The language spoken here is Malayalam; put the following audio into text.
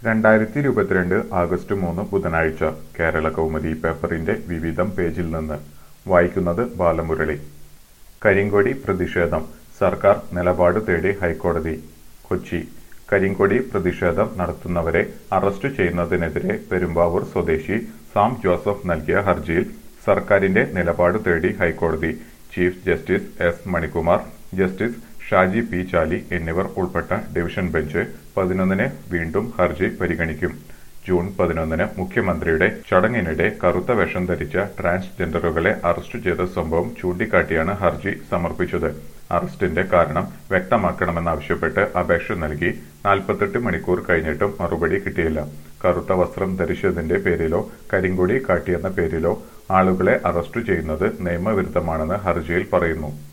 രണ്ടായിരത്തി ഇരുപത്തിരണ്ട് ആഗസ്റ്റ് മൂന്ന് ബുധനാഴ്ച കേരള കൗമുദി പേപ്പറിന്റെ വിവിധം പേജിൽ നിന്ന് വായിക്കുന്നത് ബാലമുരളി കരിങ്കൊടി പ്രതിഷേധം സർക്കാർ നിലപാട് തേടി ഹൈക്കോടതി കൊച്ചി കരിങ്കൊടി പ്രതിഷേധം നടത്തുന്നവരെ അറസ്റ്റ് ചെയ്യുന്നതിനെതിരെ പെരുമ്പാവൂർ സ്വദേശി സാം ജോസഫ് നൽകിയ ഹർജിയിൽ സർക്കാരിന്റെ നിലപാട് തേടി ഹൈക്കോടതി chief justice S Manikumar justice Shaji P Chaly എന്നിവർ ഉൾപ്പെട്ട ഡിവിഷൻ ബെഞ്ച് പതിനൊന്നിന് വീണ്ടും ഹർജി പരിഗണിക്കും ജൂൺ പതിനൊന്നിന് മുഖ്യമന്ത്രിയുടെ ചടങ്ങിനിടെ കറുത്ത വേഷം ധരിച്ച ട്രാൻസ്ജെൻഡറുകളെ അറസ്റ്റ് ചെയ്ത സംഭവം ചൂണ്ടിക്കാട്ടിയാണ് ഹർജി സമർപ്പിച്ചത് അറസ്റ്റിന്റെ കാരണം വ്യക്തമാക്കണമെന്നാവശ്യപ്പെട്ട് അപേക്ഷ നൽകി നാൽപ്പത്തെട്ട് മണിക്കൂർ കഴിഞ്ഞിട്ടും മറുപടി കിട്ടിയില്ല കറുത്ത വസ്ത്രം ധരിച്ചതിന്റെ പേരിലോ കരിങ്കൊടി കാട്ടിയെന്ന പേരിലോ ആളുകളെ അറസ്റ്റ് ചെയ്യുന്നത് നിയമവിരുദ്ധമാണെന്ന് ഹർജിയിൽ പറയുന്നു